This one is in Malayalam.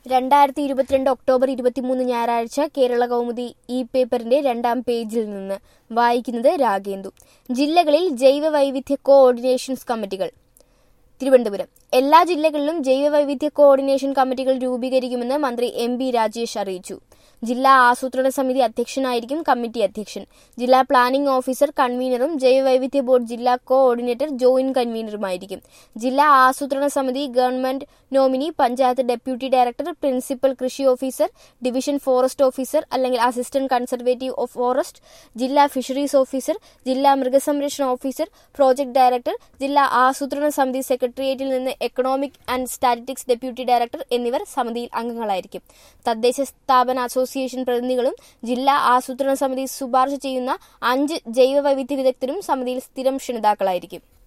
രണ്ടായിരത്തി ഇരുപത്തിരണ്ട് ഒക്ടോബർ ഇരുപത്തിമൂന്ന് ഞായറാഴ്ച കേരള കൗമുദി ഇ പേപ്പറിന്റെ രണ്ടാം പേജിൽ നിന്ന് വായിക്കുന്നത് രാഗേന്ദു ജില്ലകളിൽ ജൈവ വൈവിധ്യ കോഓർഡിനേഷൻസ് കമ്മിറ്റികൾ തിരുവനന്തപുരം എല്ലാ ജില്ലകളിലും ജൈവ വൈവിധ്യ കോഓർഡിനേഷൻ കമ്മിറ്റികൾ രൂപീകരിക്കുമെന്ന് മന്ത്രി എം ബി രാജേഷ് അറിയിച്ചു ജില്ലാ ആസൂത്രണ സമിതി അധ്യക്ഷനായിരിക്കും കമ്മിറ്റി അധ്യക്ഷൻ ജില്ലാ പ്ലാനിംഗ് ഓഫീസർ കൺവീനറും ജൈവ വൈവിധ്യ ബോർഡ് ജില്ലാ കോഓർഡിനേറ്റർ ജോയിന്റ് കൺവീനറുമായിരിക്കും ജില്ലാ ആസൂത്രണ സമിതി government nominee panchayat deputy director principal കൃഷി ഓഫീസർ ഡിവിഷൻ ഫോറസ്റ്റ് ഓഫീസർ അല്ലെങ്കിൽ അസിസ്റ്റന്റ് കൺസർവേറ്റീവ് ഓഫ് ഫോറസ്റ്റ് ജില്ലാ ഫിഷറീസ് ഓഫീസർ ജില്ലാ മൃഗസംരക്ഷണ ഓഫീസർ പ്രോജക്ട് ഡയറക്ടർ ജില്ലാ ആസൂത്രണ സമിതി സെക്രട്ടേറിയറ്റിൽ നിന്ന് economic and statistics deputy director എന്നിവർ സമിതിയിൽ അംഗങ്ങളായിരിക്കും തദ്ദേശ സ്ഥാപന അസോസിയേഷൻ പ്രതിനിധികളും ജില്ലാ ആസൂത്രണ സമിതി ശുപാർശ ചെയ്യുന്ന അഞ്ച് ജൈവ വൈവിധ്യ വിദഗ്ധരും സമിതിയിൽ സ്ഥിരം ക്ഷണിതാക്കളായിരിക്കും